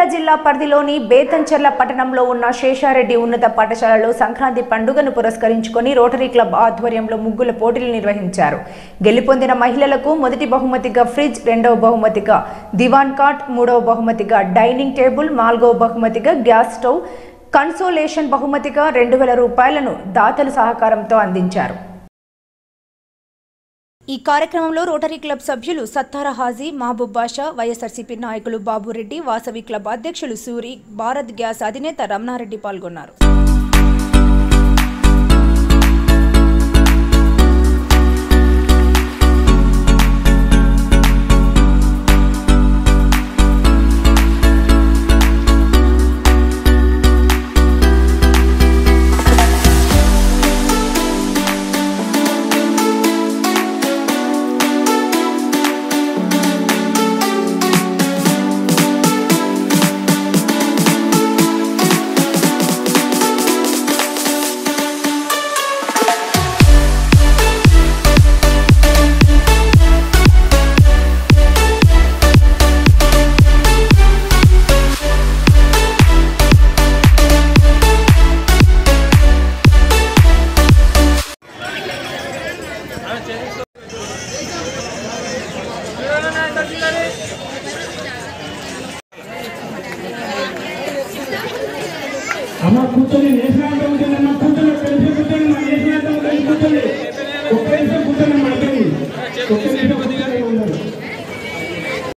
జిల్లా పరిధిలోని బేతంచెర్ల పట్టణంలో ఉన్న శేషారెడ్డి ఉన్నత పాఠశాలలో సంక్రాంతి పండుగను పురస్కరించుకొని రోటరీ క్లబ్ ఆధ్వర్యంలో ముగ్గుల పోటీలు నిర్వహించారు గెలుపొందిన మహిళలకు మొదటి బహుమతిగా ఫ్రిడ్జ్ రెండవ బహుమతిగా దివాన్ కాట్ మూడవ బహుమతిగా డైనింగ్ టేబుల్ నాలుగవ బహుమతిగా గ్యాస్ స్టవ్ కన్సోలేషన్ బహుమతిగా రెండు వేల రూపాయలను దాతల సహకారంతో అందించారు ఈ కార్యక్రమంలో రోటరీ క్లబ్ సభ్యులు సత్తార హాజీ మహబూబ్ బాషా వైఎస్ఆర్సీపీ నాయకులు బాబురెడ్డి వాసవి క్లబ్ అధ్యక్షులు సూరి భారత్ గ్యాస్ అధినేత రమణారెడ్డి పాల్గొన్నారు అమ్మ కూర్చొని నేసినంత ఉంటుంది అమ్మ కూర్చొని కలిసి కూర్చొని మా నేసినంత కలిసి కూర్చొని